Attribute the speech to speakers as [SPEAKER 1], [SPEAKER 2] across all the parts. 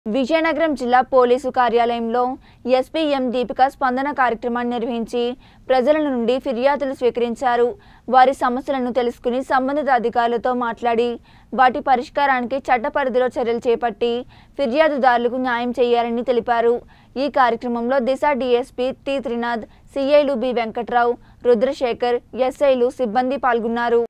[SPEAKER 1] విజయనగరం జిల్లా పోలీసు కార్యాలయంలో ఎస్పీ ఎం దీపిక స్పందన కార్యక్రమాన్ని నిర్వహించి ప్రజల నుండి ఫిర్యాదులు స్వీకరించారు వారి సమస్యలను తెలుసుకుని సంబంధిత అధికారులతో మాట్లాడి వాటి పరిష్కారానికి చట్ట పరిధిలో చర్యలు చేపట్టి ఫిర్యాదుదారులకు న్యాయం చేయాలని తెలిపారు ఈ కార్యక్రమంలో దిశ డీఎస్పీ టి త్రినాథ్ సిఐలు బి వెంకట్రావు రుద్రశేఖర్ ఎస్ఐలు సిబ్బంది పాల్గొన్నారు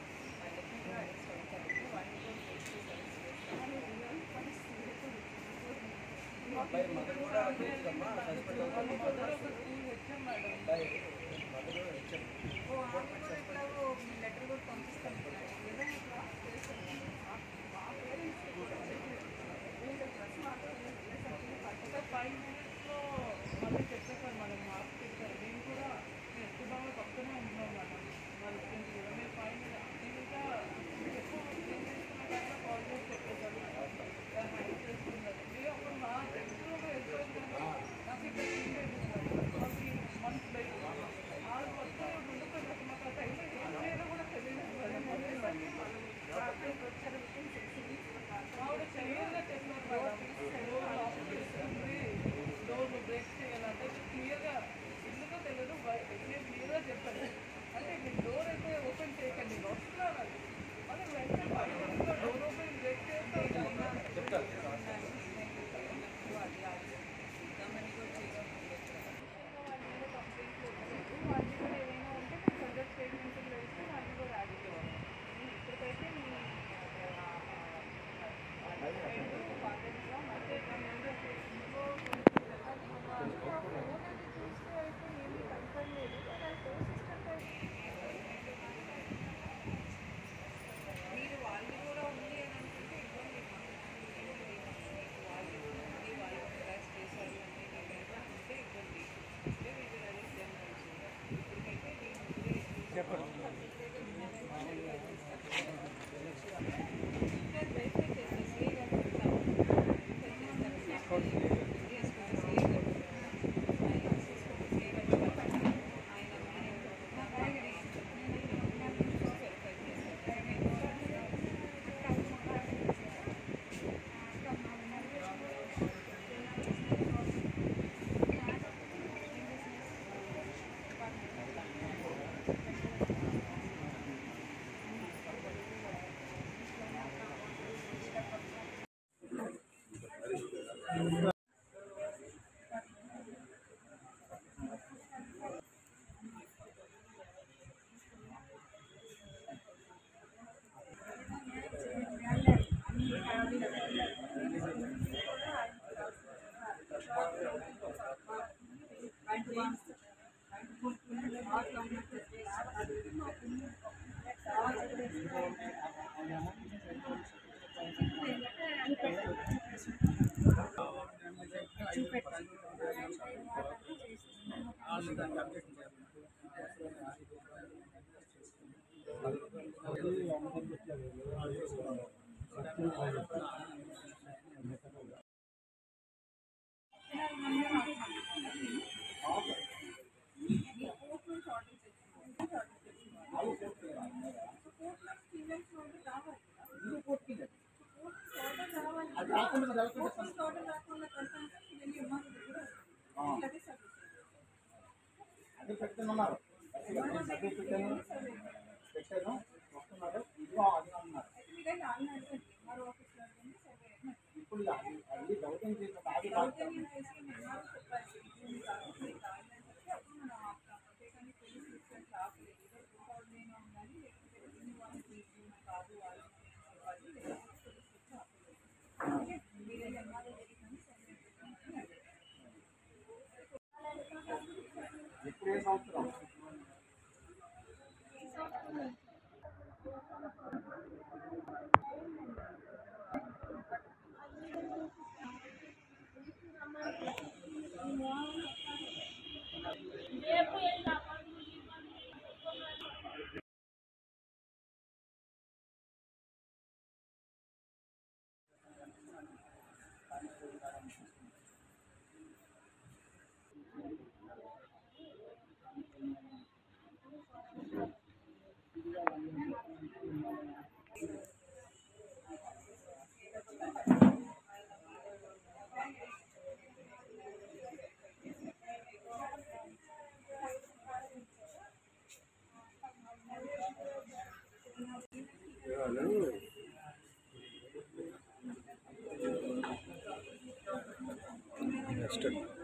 [SPEAKER 2] అది పెట్టుకున్నారు పెట్టాను పెట్టాను వస్తున్నారు ఇదిగో అది అన్నారు ఇప్పుడు అది అది దౌత్యం చేసిన అది కాదు ఇప్పుడు ఏ సంవత్సరం
[SPEAKER 3] నెక్స్ట్